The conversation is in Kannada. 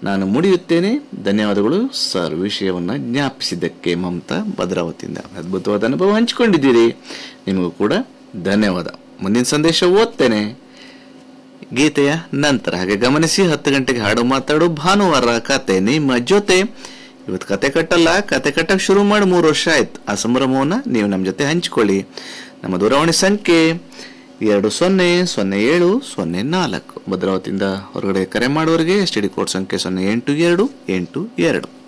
ನಾನು ಮುಡಿಯುತ್ತೇನೆ ಧನ್ಯವಾದಗಳು ಸರ್ ವಿಷಯವನ್ನು ಜ್ಞಾಪಿಸಿದ್ದಕ್ಕೆ ಮಮತಾ ಭದ್ರಾವತಿಯಿಂದ ಅದ್ಭುತವಾದ ಅನುಭವ ಹಂಚಿಕೊಂಡಿದ್ದೀರಿ ನಿಮಗೂ ಕೂಡ ಧನ್ಯವಾದ ಮುಂದಿನ ಸಂದೇಶ ಓದ್ತೇನೆ ಗೀತೆಯ ನಂತರ ಹಾಗೆ ಗಮನಿಸಿ ಹತ್ತು ಗಂಟೆಗೆ ಹಾಡು ಮಾತಾಡು ಭಾನುವಾರ ಕತೆ ನಿಮ್ಮ ಜೊತೆ ಇವತ್ತು ಕತೆ ಕಟ್ಟಲ್ಲ ಕತೆ ಕಟ್ಟಕ್ಕೆ ಶುರು ಮಾಡಿ ಮೂರು ವರ್ಷ ಆಯ್ತು ಆ ಸಂಭ್ರಮವನ್ನು ನೀವು ನಮ್ಮ ಜೊತೆ ಹಂಚಿಕೊಳ್ಳಿ ನಮ್ಮ ದೂರವಾಣಿ ಸಂಖ್ಯೆ ಎರಡು ಸೊನ್ನೆ ಸೊನ್ನೆ ಏಳು ಸೊನ್ನೆ ನಾಲ್ಕು ಭದ್ರಾವತಿಯಿಂದ ಹೊರಗಡೆ ಕರೆ ಮಾಡೋರಿಗೆ ಎಸ್ ಟಿ ಡಿ ಕೋಡ್ ಸಂಖ್ಯೆ ಸೊನ್ನೆ ಎಂಟು ಎರಡು ಎಂಟು ಎರಡು